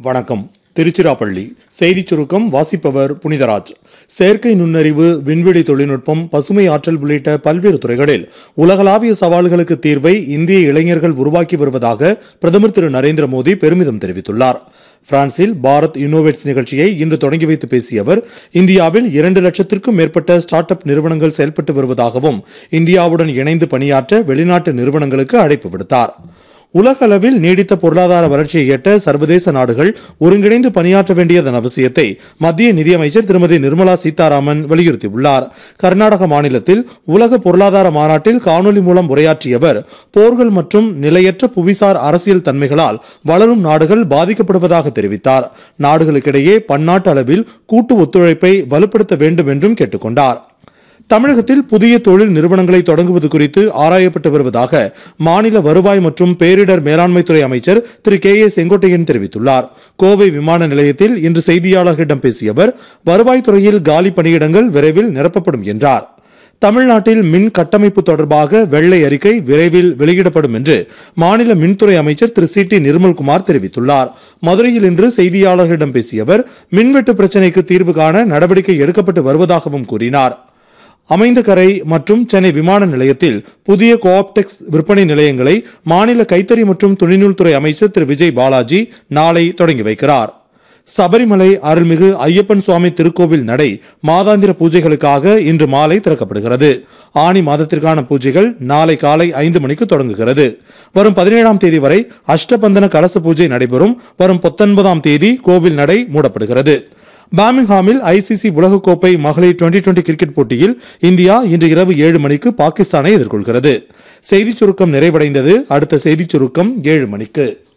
வணக்கம் திருச்சிராப்பள்ளி செய்திச் சுருக்கம் வாசிப்பவர் புனிதராஜ் செயற்கை நுண்ணறிவு விண்வெளி தொழில்நுட்பம் பசுமை ஆற்றல் உள்ளிட்ட பல்வேறு துறைகளில் உலகளாவிய சவால்களுக்கு தீர்வை இந்திய இளைஞர்கள் உருவாக்கி வருவதாக பிரதமர் திரு நரேந்திர மோடி பெருமிதம் தெரிவித்துள்ளார் பிரான்சில் பாரத் இன்னோவேட்ஸ் நிகழ்ச்சியை இன்று தொடங்கி வைத்து பேசிய அவர் இந்தியாவில் இரண்டு லட்சத்திற்கும் மேற்பட்ட ஸ்டார்ட் அப் நிறுவனங்கள் செயல்பட்டு வருவதாகவும் இந்தியாவுடன் இணைந்து பணியாற்ற வெளிநாட்டு நிறுவனங்களுக்கு அழைப்பு விடுத்தார் உலக அளவில் நீடித்த பொருளாதார வளர்ச்சியை எட்ட சர்வதேச நாடுகள் ஒருங்கிணைந்து பணியாற்ற வேண்டியதன் அவசியத்தை மத்திய நிதியமைச்சர் திருமதி நிர்மலா சீதாராமன் வலியுறுத்தியுள்ளார் கர்நாடக மாநிலத்தில் உலக பொருளாதார மாநாட்டில் காணொலி மூலம் உரையாற்றிய அவர் போர்கள் மற்றும் நிலையற்ற புவிசார் அரசியல் தன்மைகளால் வளரும் நாடுகள் பாதிக்கப்படுவதாக தெரிவித்தார் நாடுகளுக்கிடையே பன்னாட்டு அளவில் கூட்டு ஒத்துழைப்பை வலுப்படுத்த வேண்டும் என்றும் கேட்டுக்கொண்டார் தமிழகத்தில் புதிய தொழில் நிறுவனங்களை தொடங்குவது குறித்து ஆராயப்பட்டு வருவதாக மாநில வருவாய் மற்றும் பேரிடர் மேலாண்மைத்துறை அமைச்சர் திரு கே ஏ செங்கோட்டையன் தெரிவித்துள்ளார் கோவை விமான நிலையத்தில் இன்று செய்தியாளர்களிடம் பேசிய அவர் வருவாய்த்துறையில் காலி பணியிடங்கள் விரைவில் நிரப்பப்படும் என்றார் தமிழ்நாட்டில் மின் கட்டமைப்பு தொடர்பாக வெள்ளை அறிக்கை விரைவில் வெளியிடப்படும் என்று மாநில மின்துறை அமைச்சர் திரு சி டி நிர்மல்குமார் தெரிவித்துள்ளார் மதுரையில் இன்று செய்தியாளர்களிடம் பேசிய அவர் மின்வெட்டு பிரச்சினைக்கு தீர்வு காண நடவடிக்கை எடுக்கப்பட்டு வருவதாகவும் கூறினார் அமைந்தகரை மற்றும் சென்னை விமான நிலையத்தில் புதிய கோஆப்டெக்ஸ் விற்பனை நிலையங்களை மாநில கைத்தறி மற்றும் துணிநூல்துறை அமைச்சர் திரு விஜய் பாலாஜி நாளை தொடங்கி வைக்கிறார் சபரிமலை அருள்மிகு ஐயப்பன் சுவாமி திருக்கோவில் நடை மாதாந்திர பூஜைகளுக்காக இன்று மாலை திறக்கப்படுகிறது ஆணி மாதத்திற்கான பூஜைகள் நாளை காலை ஐந்து மணிக்கு தொடங்குகிறது வரும் பதினேழாம் தேதி வரை அஷ்டபந்தன கலச பூஜை நடைபெறும் வரும் பத்தொன்பதாம் தேதி கோவில் நடை மூடப்படுகிறது பாமிங்ஹாமில் ஐசிசி உலகக்கோப்பை மகளிர் டுவெண்டி டுவெண்டி கிரிக்கெட் போட்டியில் இந்தியா இன்று இரவு ஏழு மணிக்கு பாகிஸ்தானை எதிர்கொள்கிறது செய்திச் சுருக்கம் நிறைவடைந்தது அடுத்த செய்திச் சுருக்கம் ஏழு மணிக்கு